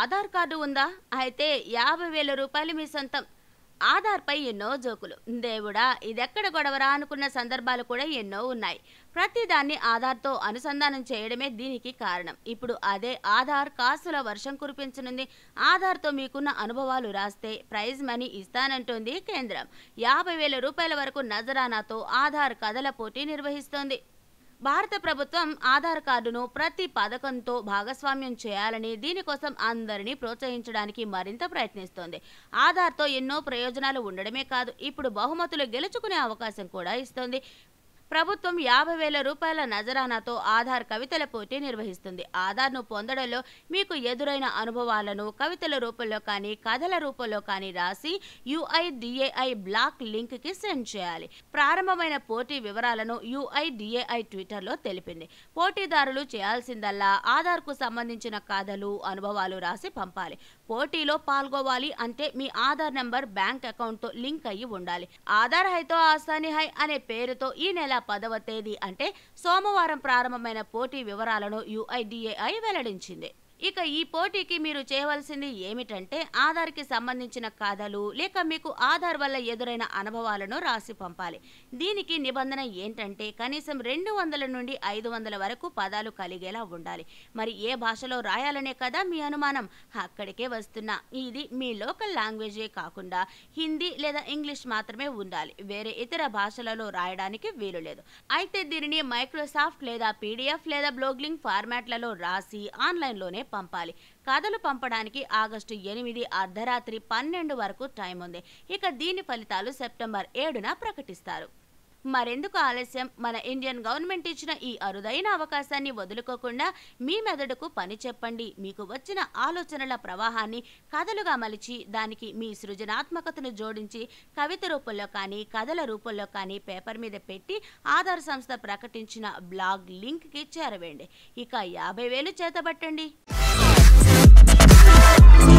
Aadhaar card ఉందా అయితే యాభై వేల రూపాయలు మీ సొంతం ఆధార్పై ఎన్నో జోకులు దేవుడా ఇదెక్కడ గొడవరా అనుకున్న సందర్భాలు కూడా ఎన్నో ఉన్నాయి ప్రతిదాన్ని ఆధార్తో అనుసంధానం చేయడమే దీనికి కారణం ఇప్పుడు అదే ఆధార్ కాసుల వర్షం కురిపించనుంది ఆధార్తో మీకున్న అనుభవాలు రాస్తే ప్రైజ్ మనీ ఇస్తానంటోంది కేంద్రం యాభై వేల రూపాయల వరకు నజరానాతో ఆధార్ కథల పోటీ నిర్వహిస్తోంది భారత ప్రభుత్వం ఆధార్ కార్డును ప్రతి పథకంతో భాగస్వామ్యం చేయాలని దీనికోసం అందరినీ ప్రోత్సహించడానికి మరింత ప్రయత్నిస్తోంది ఆధార్తో ఎన్నో ప్రయోజనాలు ఉండడమే కాదు ఇప్పుడు బహుమతులు గెలుచుకునే అవకాశం కూడా ఇస్తోంది ప్రభుత్వం యాభై వేల రూపాయల నజరానాతో ఆధార్ కవితల పోటీ నిర్వహిస్తుంది ఆధార్ను పొందడంలో మీకు ఎదురైన అనుభవాలను కవితల రూపంలో కానీ కథల రూపంలో కానీ రాసి యుఐడిఏఐ బ్లాక్ లింక్కి సెండ్ చేయాలి ప్రారంభమైన పోటీ వివరాలను యుఐడిఏఐ ట్విట్టర్లో తెలిపింది పోటీదారులు చేయాల్సిందల్లా ఆధార్కు సంబంధించిన కథలు అనుభవాలు రాసి పంపాలి పోటీలో పాల్గొవాలి అంటే మీ ఆధార్ నెంబర్ బ్యాంక్ అకౌంట్తో లింక్ అయ్యి ఉండాలి ఆధార్ హైతో ఆసాని హై అనే పేరుతో ఈ నెల పదవ తేదీ అంటే సోమవారం ప్రారంభమైన పోటీ వివరాలను యుఐడిఏఐ వెల్లడించింది ఇక ఈ పోటీకి మీరు చేయవలసింది ఏమిటంటే ఆధార్కి సంబంధించిన కథలు లేక మీకు ఆధార్ వల్ల ఎదురైన అనుభవాలను రాసి పంపాలి దీనికి నిబంధన ఏంటంటే కనీసం రెండు వందల నుండి ఐదు వందల వరకు పదాలు కలిగేలా ఉండాలి మరి ఏ భాషలో రాయాలనే కదా మీ అనుమానం అక్కడికే వస్తున్నా ఇది మీ లోకల్ లాంగ్వేజే కాకుండా హిందీ లేదా ఇంగ్లీష్ మాత్రమే ఉండాలి వేరే ఇతర భాషలలో రాయడానికి వీలు లేదు అయితే దీనిని మైక్రోసాఫ్ట్ లేదా పీడిఎఫ్ లేదా బ్లోగ్ లింక్ ఫార్మాట్లలో రాసి ఆన్లైన్లోనే పంపాలి కథలు పంపడానికి ఆగస్టు ఎనిమిది అర్ధరాత్రి పన్నెండు వరకు టైం ఉంది ఇక దీని ఫలితాలు సెప్టెంబర్ ఏడున ప్రకటిస్తారు మరెందుకు ఆలస్యం మన ఇండియన్ గవర్నమెంట్ ఇచ్చిన ఈ అరుదైన అవకాశాన్ని వదులుకోకుండా మీ మెదడుకు పని చెప్పండి మీకు వచ్చిన ఆలోచనల ప్రవాహాన్ని కథలుగా మలిచి దానికి మీ సృజనాత్మకతను జోడించి కవిత రూపంలో కానీ కథల రూపంలో కానీ పేపర్ మీద పెట్టి ఆధార్ సంస్థ ప్రకటించిన బ్లాగ్ లింక్కి చేరవేయండి ఇక యాభై వేలు చేతబట్టండి